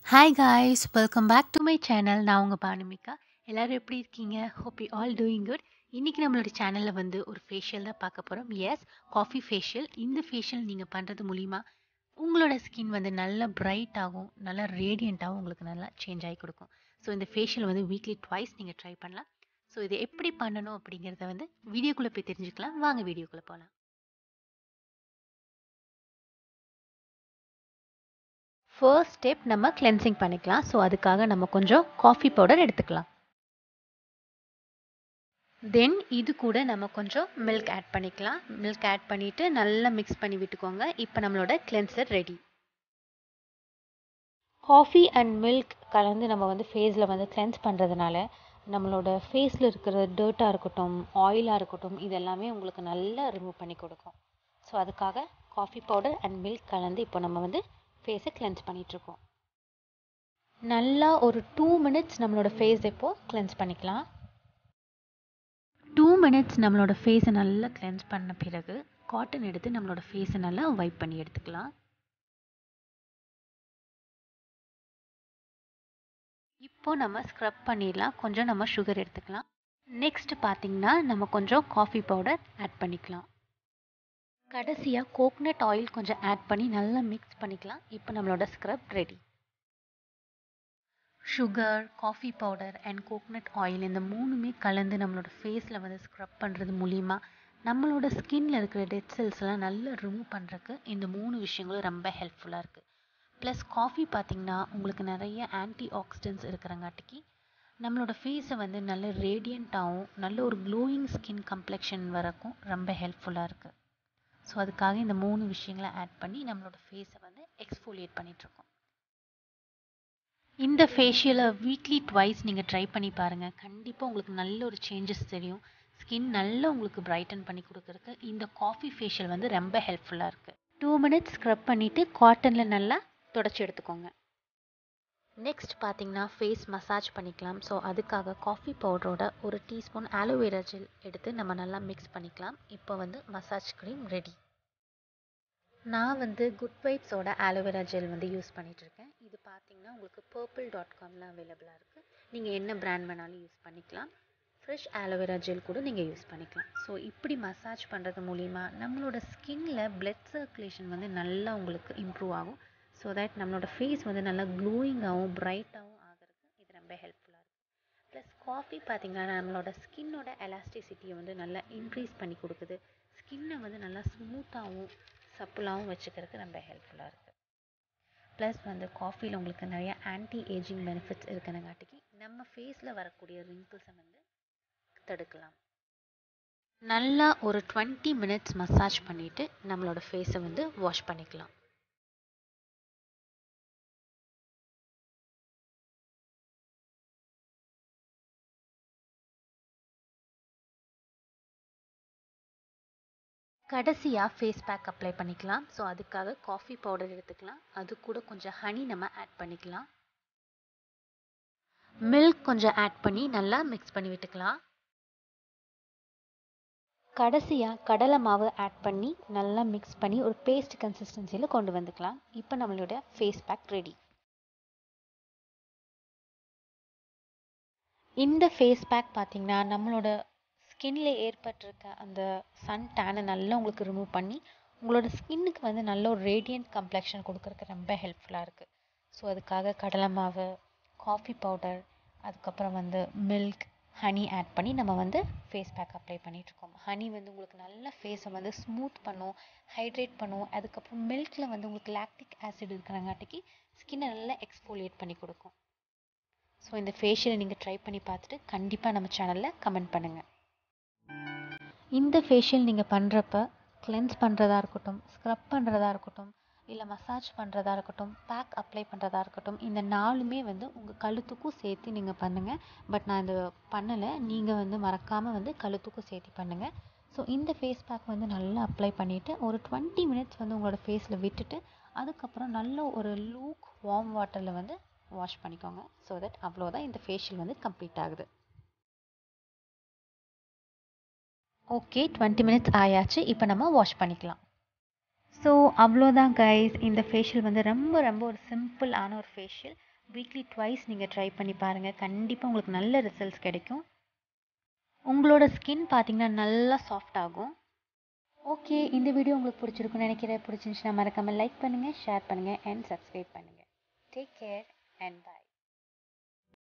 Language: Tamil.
hi guys welcome back to my channel நான் உங்கள் பானுமிகா எல்லோரும் எப்படி இருக்கீங்க hope you all doing good இன்றைக்கி நம்மளோட சேனலில் வந்து ஒரு ஃபேஷியல் தான் பார்க்க போகிறோம் எஸ் காஃபி ஃபேஷியல் இந்த ஃபேஷியல் நீங்கள் பண்ணுறது மூலிமா உங்களோட ஸ்கின் வந்து நல்லா பிரைட் ஆகும் நல்லா ரேடியண்ட்டாகவும் உங்களுக்கு நல்லா சேஞ்ச் ஆகி கொடுக்கும் ஸோ இந்த ஃபேஷியல் வந்து வீக்லி ட்வைஸ் நீங்கள் ட்ரை பண்ணலாம் ஸோ இது எப்படி பண்ணணும் அப்படிங்கிறத வந்து வீடியோக்குள்ளே போய் தெரிஞ்சுக்கலாம் வாங்க வீடியோக்குள்ளே போகலாம் ஃபர்ஸ்ட் ஸ்டெப் நம்ம கிளென்சிங் பண்ணிக்கலாம் ஸோ அதுக்காக நம்ம கொஞ்சம் காஃபி பவுடர் எடுத்துக்கலாம் தென் இது கூட நம்ம கொஞ்சம் மில்க் ஆட் பண்ணிக்கலாம் மில்க் ஆட் பண்ணிவிட்டு நல்லா மிக்ஸ் பண்ணி விட்டுக்கோங்க இப்போ நம்மளோட cleanser ready coffee and milk கலந்து நம்ம வந்து ஃபேஸில் வந்து கிளென்ஸ் பண்ணுறதுனால நம்மளோட ஃபேஸில் இருக்கிற டர்ட்டாக இருக்கட்டும் ஆயிலாக இருக்கட்டும் இதெல்லாமே உங்களுக்கு நல்லா ரிமூவ் பண்ணி கொடுக்கும் ஸோ அதுக்காக காஃபி பவுடர் அண்ட் மில்க் கலந்து இப்போ நம்ம வந்து ஃபேஸை கிளென்ஸ் பண்ணிகிட்ருக்கோம் நல்லா ஒரு டூ மினிட்ஸ் நம்மளோட ஃபேஸ் இப்போது கிளென்ஸ் பண்ணிக்கலாம் டூ மினிட்ஸ் நம்மளோட ஃபேஸை நல்லா கிளென்ஸ் பண்ண பிறகு காட்டன் எடுத்து நம்மளோட ஃபேஸை நல்லா வைப் பண்ணி எடுத்துக்கலாம் இப்போ நம்ம ஸ்க்ரப் பண்ணிடலாம் கொஞ்சம் நம்ம சுகர் எடுத்துக்கலாம் நெக்ஸ்ட் பார்த்திங்கன்னா நம்ம கொஞ்சம் காஃபி பவுடர் ஆட் பண்ணிக்கலாம் கடைசியாக கோக்னட் ஆயில் கொஞ்சம் ஆட் பண்ணி நல்லா மிக்ஸ் பண்ணிக்கலாம் இப்போ நம்மளோட scrub ready sugar coffee powder and coconut oil இந்த மூணுமே கலந்து நம்மளோட ஃபேஸில் வந்து ஸ்க்ரப் பண்ணுறது மூலிமா நம்மளோட ஸ்கின்ல இருக்கிற டெட் செல்ஸ்லாம் நல்லா ரிமூவ் பண்ணுறதுக்கு இந்த மூணு விஷயங்களும் ரொம்ப ஹெல்ப்ஃபுல்லாக இருக்குது ப்ளஸ் காஃபி பார்த்திங்கன்னா உங்களுக்கு நிறைய ஆன்டி ஆக்சிடென்ட்ஸ் இருக்கிறங்காட்டிக்கு நம்மளோட ஃபேஸை வந்து நல்ல ரேடியண்ட்டாகவும் நல்ல ஒரு க்ளோயிங் ஸ்கின் கம்ப்ளெக்ஷன் வரக்கும் ரொம்ப ஹெல்ப்ஃபுல்லாக இருக்குது ஸோ அதுக்காக இந்த மூணு விஷயங்களை ஆட் பண்ணி நம்மளோட ஃபேஸை வந்து எக்ஸ்ஃபோலியேட் பண்ணிகிட்ருக்கோம் இந்த ஃபேஷியலை வீக்லி ட்வைஸ் நீங்கள் ட்ரை பண்ணி பாருங்கள் கண்டிப்பாக உங்களுக்கு நல்ல ஒரு சேஞ்சஸ் தெரியும் ஸ்கின் நல்லா உங்களுக்கு பிரைட்டன் பண்ணி கொடுக்குறதுக்கு இந்த காஃபி ஃபேஷியல் வந்து ரொம்ப ஹெல்ப்ஃபுல்லாக இருக்குது டூ மினிட்ஸ் ஸ்க்ரப் பண்ணிவிட்டு காட்டனில் நல்லா தொடச்சி எடுத்துக்கோங்க நெக்ஸ்ட் பார்த்தீங்கன்னா ஃபேஸ் மசாஜ் பண்ணிக்கலாம் ஸோ அதுக்காக காஃபி பவுடரோட ஒரு டீஸ்பூன் ஆலோவேரா ஜெல் எடுத்து நம்ம நல்லா மிக்ஸ் பண்ணிக்கலாம் இப்போ வந்து மசாஜ் க்ரீம் ரெடி நான் வந்து குட் வைப்ஸோட ஆலோவேரா ஜெல் வந்து யூஸ் பண்ணிகிட்ருக்கேன் இது பார்த்தீங்கன்னா உங்களுக்கு பர்பிள் டாட் காமில் அவைலபிளாக இருக்குது நீங்கள் என்ன பிராண்ட் வேணாலும் யூஸ் பண்ணிக்கலாம் ஃப்ரெஷ் ஆலோவேரா ஜெல் கூட நீங்கள் யூஸ் பண்ணிக்கலாம் ஸோ இப்படி மசாஜ் பண்ணுறது மூலிமா நம்மளோட ஸ்கின்ல பிளட் சர்க்குலேஷன் வந்து நல்லா உங்களுக்கு இம்ப்ரூவ் ஆகும் ஸோ தட் நம்மளோட ஃபேஸ் வந்து நல்லா க்ளோயிங்காகவும் ப்ரைட்டாகவும் ஆகிறதுக்கு இது ரொம்ப ஹெல்ப்ஃபுல்லாக இருக்குது ப்ளஸ் காஃபி பார்த்திங்கன்னா நம்மளோட ஸ்கின்னோட எலாஸ்டிசிட்டியை வந்து நல்லா இன்க்ரீஸ் பண்ணி கொடுக்குது ஸ்கின்னை வந்து நல்லா ஸ்மூத்தாகவும் சப்புலாகவும் வச்சுக்கிறதுக்கு ரொம்ப ஹெல்ப்ஃபுல்லாக இருக்குது ப்ளஸ் வந்து காஃபியில் உங்களுக்கு நிறைய ஆன்டி ஏஜிங் பெனிஃபிட்ஸ் இருக்கிறங்காட்டிக்கு நம்ம ஃபேஸில் வரக்கூடிய ரிங்கிள்ஸை வந்து தடுக்கலாம் நல்லா ஒரு டுவெண்ட்டி மினிட்ஸ் மசாஜ் பண்ணிவிட்டு நம்மளோட ஃபேஸை வந்து வாஷ் பண்ணிக்கலாம் கடைசியாக ஃபேஸ் பேக் அப்ளை பண்ணிக்கலாம் ஸோ அதுக்காக காஃபி பவுடர் எடுத்துக்கலாம் அது கூட கொஞ்சம் ஹனி நம்ம ஆட் பண்ணிக்கலாம் மில்க் கொஞ்சம் ஆட் பண்ணி நல்லா மிக்ஸ் பண்ணி விட்டுக்கலாம் கடைசியாக கடலை மாவு ஆட் பண்ணி நல்லா மிக்ஸ் பண்ணி ஒரு பேஸ்ட் கன்சிஸ்டன்சியில் கொண்டு வந்துக்கலாம் இப்போ நம்மளோட ஃபேஸ் பேக் ரெடி இந்த ஃபேஸ் பேக் பார்த்திங்கன்னா நம்மளோட ஸ்கின்ல ஏற்பட்டிருக்க அந்த சன் டேனை நல்லா உங்களுக்கு ரிமூவ் பண்ணி உங்களோட ஸ்கின்னுக்கு வந்து நல்ல ஒரு ரேடியன்ட் கம்ப்ளெக்ஷன் கொடுக்குறதுக்கு ரொம்ப ஹெல்ப்ஃபுல்லாக இருக்குது ஸோ அதுக்காக கடலை மாவு காஃபி பவுடர் அதுக்கப்புறம் வந்து மில்க் ஹனி ஆட் பண்ணி நம்ம வந்து ஃபேஸ் பேக் அப்ளை பண்ணிகிட்ருக்கோம் ஹனி வந்து உங்களுக்கு நல்ல ஃபேஸை வந்து ஸ்மூத் பண்ணும் ஹைட்ரேட் பண்ணும் அதுக்கப்புறம் மில்கில் வந்து உங்களுக்கு லாக்டிக் ஆசிட் இருக்கிறங்காட்டிக்கு ஸ்கின்னை நல்லா எக்ஸ்போலியேட் பண்ணி கொடுக்கும் ஸோ இந்த ஃபேஷியலை நீங்கள் ட்ரை பண்ணி பார்த்துட்டு கண்டிப்பாக நம்ம சேனலில் கமெண்ட் பண்ணுங்கள் இந்த ஃபேஷியல் நீங்கள் பண்ணுறப்ப கிளென்ஸ் பண்ணுறதா இருக்கட்டும் ஸ்க்ரப் பண்ணுறதா இருக்கட்டும் இல்லை மசாஜ் பண்ணுறதா இருக்கட்டும் பேக் அப்ளை பண்ணுறதா இருக்கட்டும் இந்த நாலுமே வந்து உங்கள் கழுத்துக்கும் சேர்த்து நீங்கள் பண்ணுங்கள் பட் நான் இது பண்ணலை நீங்கள் வந்து மறக்காமல் வந்து கழுத்துக்கும் சேர்த்து பண்ணுங்கள் ஸோ இந்த ஃபேஸ் பேக் வந்து நல்லா அப்ளை பண்ணிவிட்டு ஒரு டுவெண்ட்டி மினிட்ஸ் வந்து உங்களோட ஃபேஸில் விட்டுட்டு அதுக்கப்புறம் நல்ல ஒரு லூக் வார்ம் வாட்டரில் வந்து வாஷ் பண்ணிக்கோங்க ஸோ தட் அவ்வளோதான் இந்த ஃபேஷியல் வந்து கம்ப்ளீட் ஆகுது ஓகே டுவெண்ட்டி மினிட்ஸ் ஆயாச்சு இப்போ நம்ம வாஷ் பண்ணிக்கலாம் ஸோ அவ்வளோதான் கைஸ் இந்த ஃபேஷியல் வந்து ரொம்ப ரொம்ப ஒரு சிம்பிளான ஒரு ஃபேஷியல் வீக்லி ட்வைஸ் நீங்கள் ட்ரை பண்ணி பாருங்கள் கண்டிப்பாக உங்களுக்கு நல்ல ரிசல்ட்ஸ் கிடைக்கும் உங்களோட ஸ்கின் பார்த்தீங்கன்னா நல்லா சாஃப்ட் ஆகும் ஓகே இந்த வீடியோ உங்களுக்கு பிடிச்சிருக்குன்னு நினைக்கிறேன் பிடிச்சிருந்துச்சுன்னா மறக்காமல் லைக் பண்ணுங்கள் ஷேர் பண்ணுங்கள் அண்ட் சப்ஸ்கிரைப் பண்ணுங்கள் டேக் கேர் அண்ட் பாய்